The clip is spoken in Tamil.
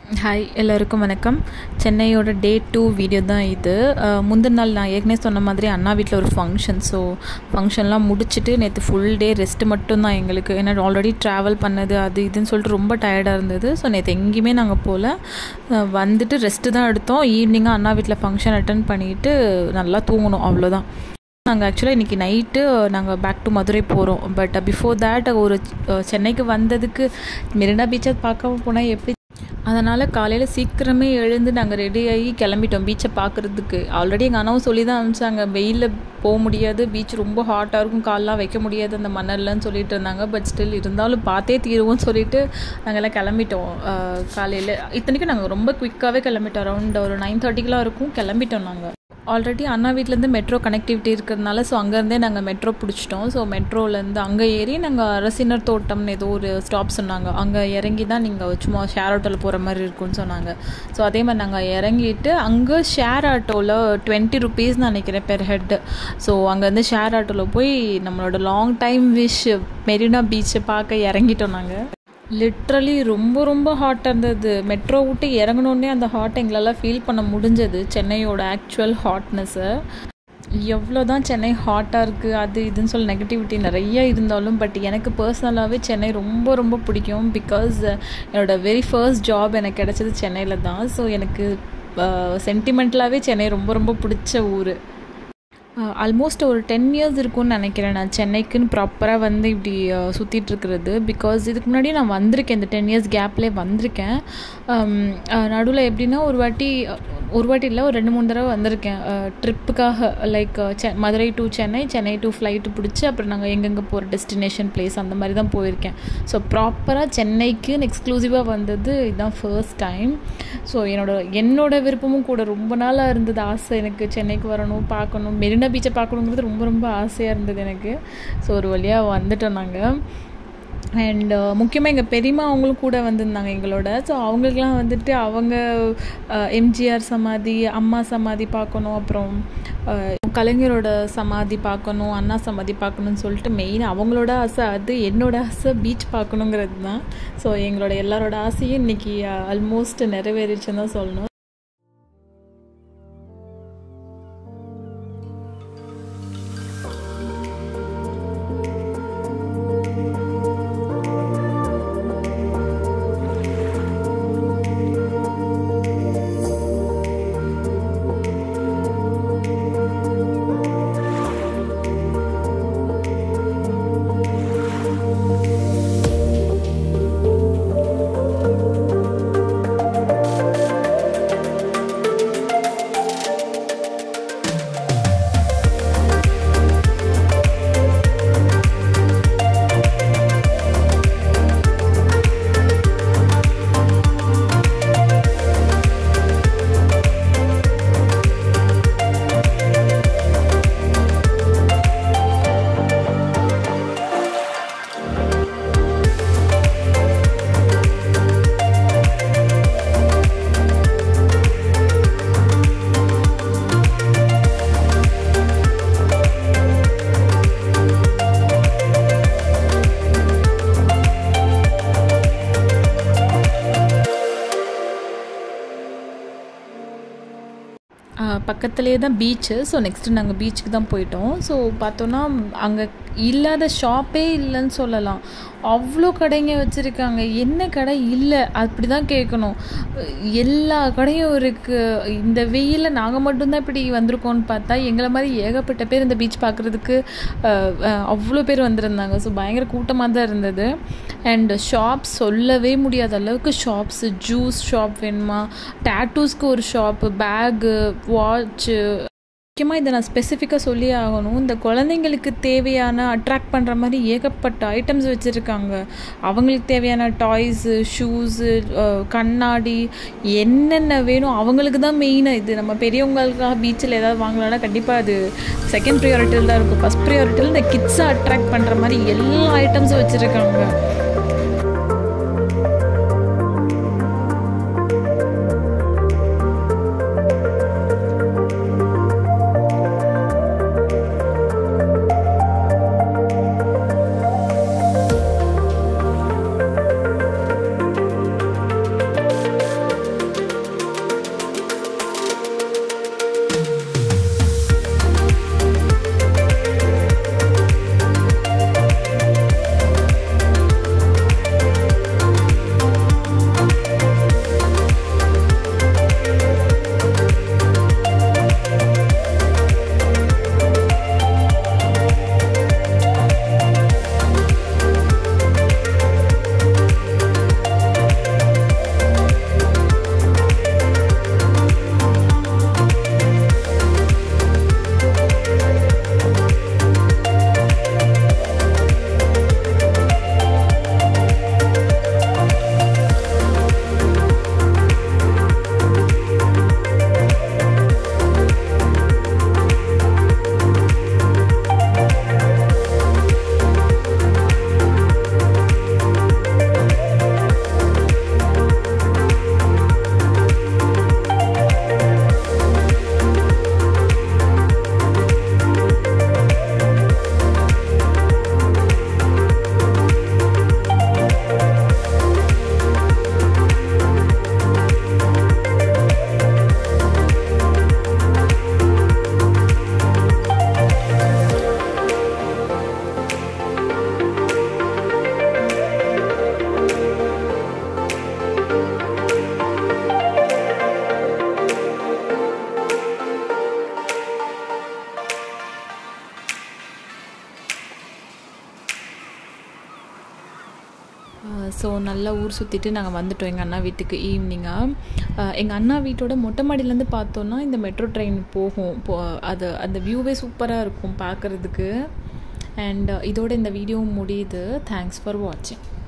ஹாய் எல்லோருக்கும் வணக்கம் சென்னையோட டே டூ வீடியோ தான் இது அஹ், முந்தின நாள் நான் ஏற்கனவே சொன்ன மாதிரி அண்ணா வீட்டில் ஒரு ஃபங்க்ஷன் ஸோ ஃபங்க்ஷன்லாம் முடிச்சுட்டு நேற்று ஃபுல் டே ரெஸ்ட் மட்டும்தான் எங்களுக்கு ஏன்னா ஆல்ரெடி ட்ராவல் பண்ணது அது இதுன்னு சொல்லிட்டு ரொம்ப டயர்டாக இருந்தது ஸோ நேற்று எங்கேயுமே நாங்கள் போகல அஹ், வந்துட்டு ரெஸ்ட்டு தான் எடுத்தோம் ஈவினிங்காக அண்ணா வீட்டில் ஃபங்க்ஷன் அட்டன் பண்ணிவிட்டு நல்லா தூங்கணும் அவ்வளோதான் நாங்கள் ஆக்சுவலாக இன்றைக்கி நைட்டு நாங்கள் பேக் டு மதுரை போகிறோம் பட் பிஃபோர் தேட் ஒரு அஹ், சென்னைக்கு வந்ததுக்கு மெரினா பீச்சை பார்க்க போனால் எப்படி அதனால் காலையில் சீக்கிரமே எழுந்து நாங்கள் ரெடி ஆகி கிளம்பிட்டோம் பீச்சை பார்க்குறதுக்கு ஆல்ரெடி எங்கள் அண்ணாவும் சொல்லி தான் அனுப்பிச்சாங்க வெயிலில் போக முடியாது பீச் ரொம்ப ஹாட்டாக இருக்கும் கால்லாம் வைக்க முடியாது அந்த மணல்லன்னு சொல்லிட்டு இருந்தாங்க பட் ஸ்டில் இருந்தாலும் பார்த்தே தீருவோம்னு சொல்லிட்டு நாங்கள்லாம் கிளம்பிட்டோம் காலையில் இத்தனைக்கும் நாங்கள் ரொம்ப குயிக்காகவே கிளம்பிட்டோம் அரௌண்ட் ஒரு நைன் தேர்ட்டிக்கெலாம் இருக்கும் கிளம்பிட்டோம் நாங்கள் ஆல்ரெடி அண்ணா வீட்டிலேருந்து மெட்ரோ கனெக்டிவிட்டி இருக்கிறதுனால ஸோ அங்கேருந்தே நாங்கள் மெட்ரோ பிடிச்சிட்டோம் ஸோ மெட்ரோலேருந்து அங்கே ஏறி நாங்கள் அரசினர் தோட்டம்னு ஏதோ ஒரு ஸ்டாப் சொன்னாங்க அங்கே இறங்கி தான் நீங்கள் சும்மா ஷேர் ஆட்டோவில் போகிற மாதிரி இருக்கும்னு சொன்னாங்க ஸோ அதே மாதிரி நாங்கள் இறங்கிட்டு அங்கே ஷேர் ஆட்டோவில் டுவெண்ட்டி ருபீஸ் நினைக்கிறேன் பெர் ஹெட்டு ஸோ அங்கேருந்து ஷேர் ஆட்டோவில் போய் நம்மளோட லாங் டைம் விஷ் மெரினா பீச்சை பார்க்க இறங்கிட்டோம் நாங்கள் லிட்ரலி ரொம்ப ரொம்ப ஹாட்டாக இருந்தது மெட்ரோ விட்டு இறங்கினோடனே அந்த ஹாட் எங்களால் ஃபீல் பண்ண முடிஞ்சது சென்னையோட ஆக்சுவல் ஹாட்னஸ்ஸை எவ்வளோ தான் சென்னை ஹாட்டாக இருக்குது அது இதுன்னு சொல்லி நெகட்டிவிட்டி நிறைய இருந்தாலும் பட் எனக்கு பர்சனலாகவே சென்னை ரொம்ப ரொம்ப பிடிக்கும் பிகாஸ் என்னோட வெரி ஃபர்ஸ்ட் ஜாப் எனக்கு கிடச்சது சென்னையில் தான் ஸோ எனக்கு சென்டிமெண்டலாகவே சென்னை ரொம்ப ரொம்ப பிடிச்ச ஊர் ஆல்மோஸ்ட் ஒரு டென் இயர்ஸ் இருக்கும்னு நினைக்கிறேன் நான் சென்னைக்குன்னு ப்ராப்பராக வந்து இப்படி சுற்றிட்டு இருக்கிறது பிகாஸ் இதுக்கு முன்னாடி நான் வந்திருக்கேன் இந்த டென் இயர்ஸ் கேப்லேயே வந்திருக்கேன் நடுவில் எப்படின்னா ஒரு வாட்டி ஒரு வாட்டி இல்லை ஒரு ரெண்டு மூணு தடவை வந்திருக்கேன் ட்ரிப்புக்காக like say Madurai to Chennai Chennai to flight பிடிச்சி அப்புறம் நாங்கள் எங்கெங்கே போகிற டெஸ்டினேஷன் பிளேஸ் அந்த மாதிரி தான் போயிருக்கேன் ஸோ ப்ராப்பராக சென்னைக்குன்னு எக்ஸ்க்ளூசிவாக வந்தது இதுதான் ஃபர்ஸ்ட் டைம் ஸோ என்னோட என்னோட விருப்பமும் கூட ரொம்ப நாளாக இருந்தது ஆசை எனக்கு சென்னைக்கு வரணும் பார்க்கணும் மெரினா பீச்சை பார்க்கணுங்கிறது ரொம்ப ரொம்ப ஆசையாக இருந்தது எனக்கு ஸோ ஒரு வழியாக வந்துட்டோம் நாங்கள் அண்ட் முக்கியமாக எங்கள் பெரியம்மா அவங்களும் கூட வந்திருந்தாங்க எங்களோட ஸோ அவங்களுக்குலாம் வந்துட்டு அவங்க எம்ஜிஆர் சமாதி அம்மா சமாதி பார்க்கணும் அப்புறம் அஹ், கலைஞரோட சமாதி பார்க்கணும் அண்ணா சமாதி பார்க்கணும்னு சொல்லிட்டு மெயின் அவங்களோட ஆசை அது என்னோட ஆசை பீச் பார்க்கணுங்கிறது தான் ஸோ எங்களோட எல்லாரோட ஆசையும் இன்னைக்கு ஆல்மோஸ்ட் நிறைவேறிச்சுன்னு தான் சொல்லணும் பக்கத்துலேயே தான் பீச்சு ஸோ நெக்ஸ்ட்டு நாங்கள் பீச்சுக்கு தான் போயிட்டோம் ஸோ பார்த்தோன்னா அங்கே இல்லாத ஷாப்பே இல்லைன்னு சொல்லலாம் அவ்வளோ கடைங்க வச்சுருக்காங்க என்ன கடை இல்லை அப்படி தான் கேட்கணும் எல்லா கடையும் இருக்குது இந்த வெயிலில் நாங்கள் மட்டும்தான் இப்படி வந்திருக்கோம்னு பார்த்தா எங்களை மாதிரி ஏகப்பட்ட பேர் இந்த பீச் பார்க்குறதுக்கு அவ்வளோ பேர் வந்திருந்தாங்க ஸோ பயங்கர கூட்டமாக தான் இருந்தது அண்ட் ஷாப்ஸ் சொல்லவே முடியாத அளவுக்கு ஷாப்ஸு ஜூஸ் ஷாப் வேணுமா டேட்டூஸ்க்கு ஒரு ஷாப்பு பேகு வாட்ச்சு முக்கியமாக இதை நான் ஸ்பெசிஃபிக்காக சொல்லி ஆகணும் இந்த குழந்தைங்களுக்கு தேவையான அட்ராக்ட் பண்ணுற மாதிரி ஏகப்பட்ட ஐட்டம்ஸ் வச்சுருக்காங்க அவங்களுக்கு தேவையான டாய்ஸு ஷூஸு கண்ணாடி என்னென்ன வேணும் அவங்களுக்கு தான் மெயினாக இது நம்ம பெரியவங்களுக்காக பீச்சில் ஏதாவது வாங்கலாம்னா கண்டிப்பாக அது செகண்ட் ப்ரியாரிட்டியில் தான் இருக்கும் ஃபஸ்ட் ப்ரியாரிட்டியில் இந்த கிட்ஸை அட்ராக்ட் பண்ணுற மாதிரி எல்லா ஐட்டம்ஸும் வச்சுருக்காங்க ஊர் சுற்றிட்டு நாங்கள் வந்துட்டோம் எங்கள் அண்ணா வீட்டுக்கு ஈவினிங்காக எங்கள் அண்ணா வீட்டோட மொட்டை மாடியிலேருந்து பார்த்தோன்னா இந்த மெட்ரோ ட்ரெயின் போகும் போ அது அந்த வியூவே சூப்பராக இருக்கும் பார்க்குறதுக்கு அண்ட் இதோட இந்த வீடியோ முடியுது தேங்க்ஸ் ஃபார் வாட்சிங்